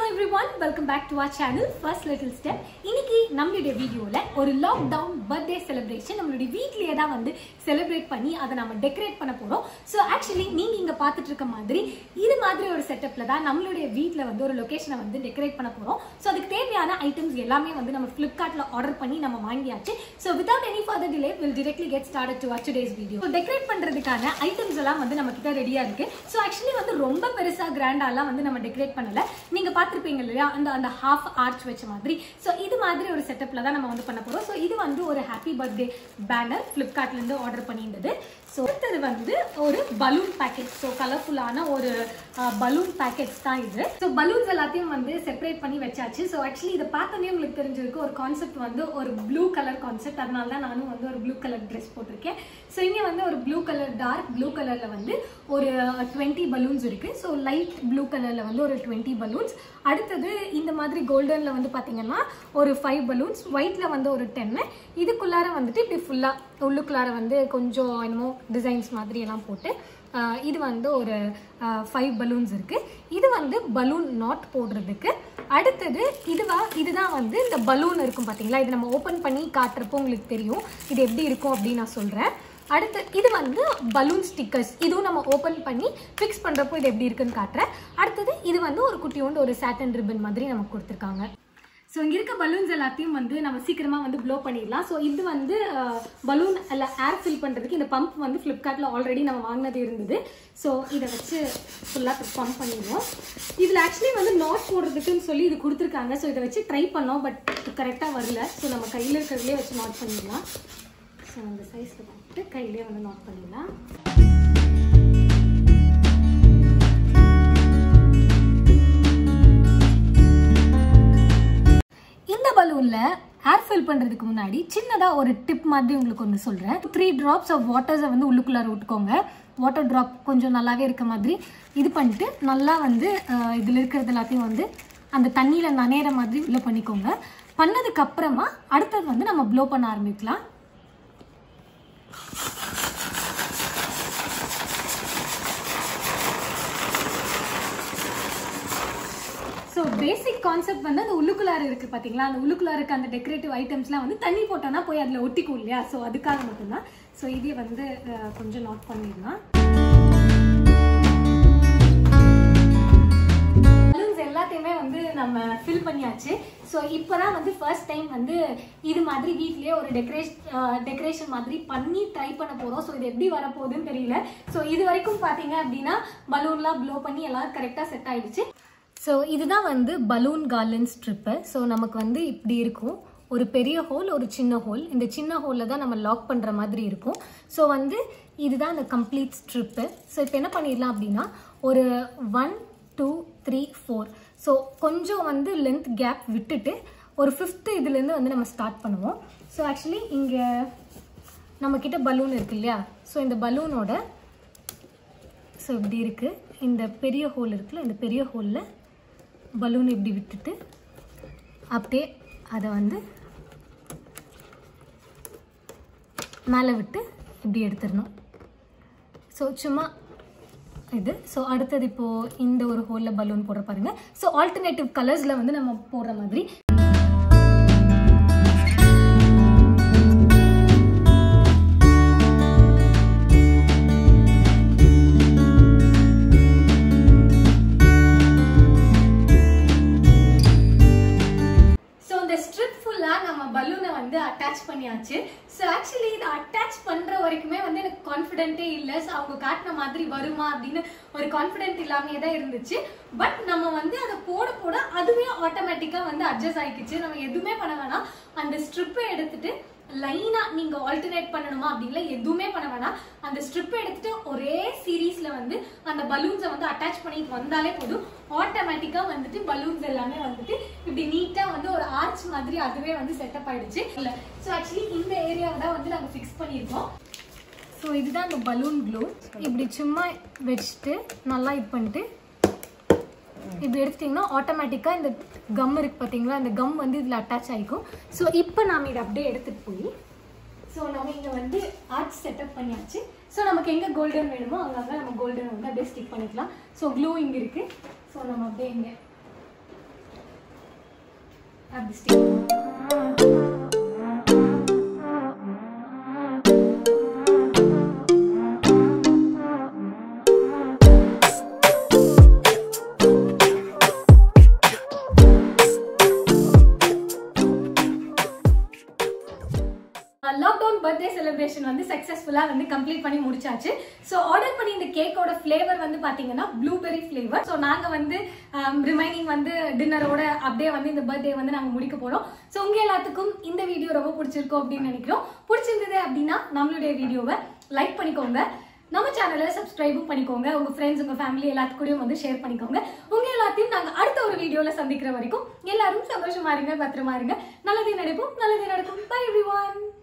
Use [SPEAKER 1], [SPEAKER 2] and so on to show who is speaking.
[SPEAKER 1] Every everyone welcome back to our channel first little step இன்னைக்கு நம்மளுடைய வீடியோவில் ஒரு லாக்டவுன் பர்த்டே செலிப்ரேஷன் நம்மளுடைய வீட்லயே தான் வந்து செலிப்ரேட் பண்ணி அதை நம்ம டெக்கரேட் பண்ண போறோம் ஸோ ஆக்சுவலி நீங்க இங்க பார்த்துட்டு இருக்க மாதிரி இது மாதிரி ஒரு செட்டப்ல தான் நம்மளுடைய வீட்டில் வந்து ஒரு லொகேஷனை வந்து டெக்கரேட் பண்ண போறோம் ஸோ அதுக்கு தேவையான ஐட்டம்ஸ் எல்லாமே வந்து நம்ம ஃப்ளிப்கார்ட்ல ஆர்டர் பண்ணி நம்ம வாங்கியாச்சு so without any further delay will directly get start to today's video so decorate பண்றதுக்கான ஐட்டம்ஸ் எல்லாம் வந்து நம்ம கிட்ட ரெடியா இருக்கு ஸோ ஆக்சுவலி வந்து ரொம்ப பெருசா கிராண்டாலாம் வந்து நம்ம டெக்கரேட் பண்ணல நீங்க பார்த்திருப்பீங்க இல்லையா அந்த அந்த ஹாஃப் ஆர்ச் வச்ச மாதிரி ஸோ இது மாதிரி ஒரு செட்டப்ல தான் நம்ம வந்து பண்ண போறோம் ஸோ இது வந்து ஒரு ஹாப்பி பர்த்டே பேனர் ஃப்ளிப்கார்ட்ல இருந்து ஆர்டர் பண்ணியிருந்தது ஸோ அடுத்தது வந்து ஒரு பலூன் பேக்கெட் ஸோ கலர்ஃபுல்லான ஒரு பலூன் பேக்கெட்ஸ் தான் இது ஸோ பலூன்ஸ் எல்லாத்தையும் வந்து செப்பரேட் பண்ணி வச்சாச்சு ஸோ ஆக்சுவலி இதை பார்த்தோன்னே உங்களுக்கு தெரிஞ்சிருக்கு ஒரு கான்செப்ட் வந்து ஒரு ப்ளூ கலர் கான்செப்ட் அதனால தான் நானும் வந்து ஒரு ப்ளூ கலர் ட்ரெஸ் போட்டிருக்கேன் ஸோ இங்கே வந்து ஒரு ப்ளூ கலர் டார்க் ப்ளூ கலரில் வந்து ஒரு டுவெண்ட்டி பலூன்ஸ் இருக்கு ஸோ லைட் ப்ளூ கலரில் வந்து ஒரு டுவெண்ட்டி பலூன்ஸ் அடுத்தது இந்த மாதிரி கோல்டனில் வந்து பார்த்தீங்கன்னா ஒரு ஃபைவ் பலூன்ஸ் ஒயிட்டில் வந்து ஒரு டென்னு இதுக்குள்ளார வந்துட்டு இப்படி ஃபுல்லாக உள்ளுக்குள்ளார வந்து கொஞ்சம் என்னமோ டிசைன்ஸ் மாதிரி எல்லாம் போட்டு ஆஹ் இது வந்து ஒரு ஃபைவ் பலூன்ஸ் இருக்கு இது வந்து பலூன் நாட் போடுறதுக்கு அடுத்தது இதுவா இதுதான் வந்து இந்த பலூன் இருக்கும் பார்த்தீங்களா இது நம்ம ஓப்பன் பண்ணி காட்டுறப்போ உங்களுக்கு தெரியும் இது எப்படி இருக்கும் அப்படின்னு நான் சொல்கிறேன் அடுத்து இது வந்து பலூன் ஸ்டிக்கர்ஸ் இதுவும் நம்ம ஓப்பன் பண்ணி ஃபிக்ஸ் பண்ணுறப்போ இது எப்படி இருக்குன்னு காட்டுறேன் அடுத்தது இது வந்து ஒரு குட்டியோண்டு ஒரு சாட்டன் ரிப்பன் மாதிரி நமக்கு கொடுத்துருக்காங்க ஸோ இங்கே இருக்க பலூன்ஸ் எல்லாத்தையும் வந்து நம்ம சீக்கிரமாக வந்து ப்ளோ பண்ணிடலாம் ஸோ இது வந்து பலூன் அல்ல ஏர் ஃபில் பண்ணுறதுக்கு இந்த பம்ப் வந்து ஃப்ளிப்கார்ட்டில் ஆல்ரெடி நம்ம வாங்கினது இருந்தது ஸோ இதை வச்சு ஃபுல்லாக பம்ப் பண்ணிடுவோம் இதில் ஆக்சுவலி வந்து நாட் போடுறதுக்குன்னு சொல்லி இது கொடுத்துருக்காங்க ஸோ இதை வச்சு ட்ரை பண்ணோம் பட் கரெக்டாக வரல ஸோ நம்ம கையில் இருக்கிறதுலே வச்சு நாட் பண்ணிடலாம் ஸோ அந்த சைஸில் போட்டு கையிலே வந்து நாட் பண்ணிடலாம் இந்த பலூன்ல ஏர் ஃபில் பண்றதுக்கு முன்னாடி சின்னதா ஒரு டிப் மாதிரி உங்களுக்கு ஒன்று சொல்றேன் த்ரீ ட்ராப்ஸ் ஆஃப் வாட்டர்ஸை வந்து உள்ளுக்குள்ளார விட்டுக்கோங்க வாட்டர் ட்ராப் கொஞ்சம் நல்லாவே இருக்க மாதிரி இது பண்ணிட்டு நல்லா வந்து அஹ், இதுல இருக்கிறது எல்லாத்தையும் வந்து அந்த தண்ணியில நனையிற மாதிரி உள்ள பண்ணிக்கோங்க பண்ணதுக்கு அப்புறமா அடுத்தது வந்து நம்ம ப்ளோ பண்ண ஆரம்பிக்கலாம் ஸோ பேசிக் கான்செப்ட் வந்து அந்த உள்ளுக்குள்ளார இருக்கு பாத்தீங்களா அந்த உள்ளுக்குள்ளார இருக்க அந்த டெக்கரேட்டிவ் ஐட்டம்ஸ்லாம் வந்து தண்ணி போட்டோம்னா போய் அதில் ஒட்டிக்கும் இல்லையா ஸோ அதுக்காக மட்டும்தான் ஸோ இதே வந்து அஹ், கொஞ்சம் நோட் பண்ணிடலாம் பலூன்ஸ் எல்லாத்தையுமே வந்து நம்ம ஃபில் பண்ணியாச்சு ஸோ இப்போதான் வந்து ஃபர்ஸ்ட் டைம் வந்து இது மாதிரி வீட்லயே ஒரு டெக்கரேஷன் டெக்கரேஷன் மாதிரி பண்ணி ட்ரை பண்ண போறோம் ஸோ இது எப்படி வரப்போகுதுன்னு தெரியல ஸோ இது வரைக்கும் பார்த்தீங்க அப்படின்னா பலூன்லாம் ப்ளோ பண்ணி எல்லாம் கரெக்டாக செட் ஆயிடுச்சு ஸோ இதுதான் வந்து பலூன் கார்லன் ஸ்ட்ரிப்பு ஸோ நமக்கு வந்து இப்படி இருக்கும் ஒரு பெரிய ஹோல் ஒரு சின்ன ஹோல் இந்த சின்ன ஹோலில் தான் நம்ம லாக் பண்ணுற மாதிரி இருக்கும் ஸோ வந்து இதுதான் அந்த கம்ப்ளீட் ஸ்ட்ரிப்பு ஸோ இப்போ என்ன பண்ணிடலாம் அப்படின்னா ஒரு one two three four so கொஞ்சம் வந்து லென்த் கேப் விட்டுட்டு ஒரு ஃபிஃப்த்து இதுலேருந்து வந்து நம்ம ஸ்டார்ட் பண்ணுவோம் ஸோ ஆக்சுவலி இங்கே நம்மக்கிட்ட பலூன் இருக்கு இல்லையா ஸோ இந்த பலூனோட ஸோ இப்படி இருக்குது இந்த பெரிய ஹோல் இருக்குல்ல இந்த பெரிய ஹோலில் பலூன் இப்படி விட்டுட்டு அப்படியே அதை வந்து மேலே விட்டு இப்படி எடுத்துடணும் ஸோ சும்மா இது ஸோ அடுத்தது இப்போது இந்த ஒரு ஹோலில் பலூன் போடுற பாருங்க ஸோ ஆல்டர்னேட்டிவ் கலர்ஸில் வந்து நம்ம போடுற மாதிரி ஸோ இந்த ஸ்ட்ரிப் ஃபுல்லாக நம்ம பலூனை வந்து அட்டாச் பண்ணியாச்சு ஸோ ஆக்சுவலி இதை அட்டாச் பண்ணுற வரைக்குமே வந்து எனக்கு கான்ஃபிடென்ட்டே இல்லை ஸோ அவங்க காட்டின மாதிரி வருமா அப்படின்னு ஒரு கான்ஃபிடென்ட் இல்லாமே தான் இருந்துச்சு பட் நம்ம வந்து அதை போட போட அதுவே ஆட்டோமேட்டிக்காக வந்து அட்ஜஸ்ட் ஆகிக்குச்சு நம்ம எதுவுமே பண்ண வேணாம் அந்த ஸ்ட்ரிப்பை எடுத்துட்டு லைனா நீங்க ஆல்டர்னேட் பண்ணணுமா அப்படின்ல எதுவுமே பண்ண வேணாம் அந்த ஸ்ட்ரிப்பை எடுத்துட்டு ஒரே சீரீஸ்ல வந்து அந்த பலூன்ஸை வந்து அட்டாச் பண்ணிட்டு வந்தாலே போதும் ஆட்டோமேட்டிக்கா வந்துட்டு பலூன்ஸ் எல்லாமே வந்துட்டு இப்படி நீட்டா வந்து ஒரு ஆர்ச் மாதிரி அதுவே வந்து செட்டப் ஆயிடுச்சு இல்ல ஸோ ஆக்சுவலி இந்த ஏரியாவை தான் வந்து நாங்கள் ஃபிக்ஸ் பண்ணியிருக்கோம் ஸோ இதுதான் இந்த பலூன் க்ளூ இப்படி சும்மா வச்சுட்டு நல்லா இது பண்ணிட்டு இப்படி எடுத்துட்டிங்கன்னா ஆட்டோமேட்டிக்காக இந்த கம் இருக்கு பார்த்தீங்களா இந்த கம் வந்து இதில் அட்டாச் ஆகிக்கும் ஸோ இப்போ நாம் இதை அப்படியே எடுத்துகிட்டு போய் ஸோ நம்ம இங்கே வந்து ஆர்ச் செட்டப் பண்ணியாச்சு ஸோ நமக்கு எங்கே கோல்டன் வேணுமோ அங்கங்கே நம்ம கோல்டன் வந்து அப்படியே ஸ்டிக் பண்ணிக்கலாம் ஸோ க்ளூ இங்கே இருக்குது ஸோ நம்ம அப்படியே இங்கே அப்படி stay. லாக்டவுன் பர்த்டே செலிப்ரேஷன் வந்து சக்ஸஸ்ஃபுல்லாக வந்து கம்ப்ளீட் பண்ணி முடிச்சாச்சு ஸோ ஆர்டர் பண்ணி இந்த கேக்கோட ஃப்ளேவர் வந்து பார்த்தீங்கன்னா ப்ளூபெரி ஃப்ளேவர் ஸோ நாங்கள் வந்து ரிமைனிங் வந்து டின்னரோட அப்படியே வந்து இந்த பர்த்டே வந்து நாங்கள் முடிக்க போகிறோம் ஸோ உங்கள் எல்லாத்துக்கும் இந்த வீடியோ ரொம்ப பிடிச்சிருக்கோம் அப்படின்னு நினைக்கிறோம் பிடிச்சிருந்தது அப்படின்னா நம்மளுடைய வீடியோவை லைக் பண்ணிக்கோங்க நம்ம சேனலை சப்ஸ்கிரைபும் பண்ணிக்கோங்க உங்க ஃப்ரெண்ட்ஸ் உங்க ஃபேமிலி எல்லாத்துக்கூடயும் வந்து ஷேர் பண்ணிக்கோங்க உங்க எல்லாத்தையும் நாங்க அடுத்த ஒரு வீடியோல சந்திக்கிற வரைக்கும் எல்லாரும் சந்தோஷமா இருங்க பத்திரமா இருங்க நல்லதே நடக்கும் நல்லதே நடக்கும் பை எவ்ரி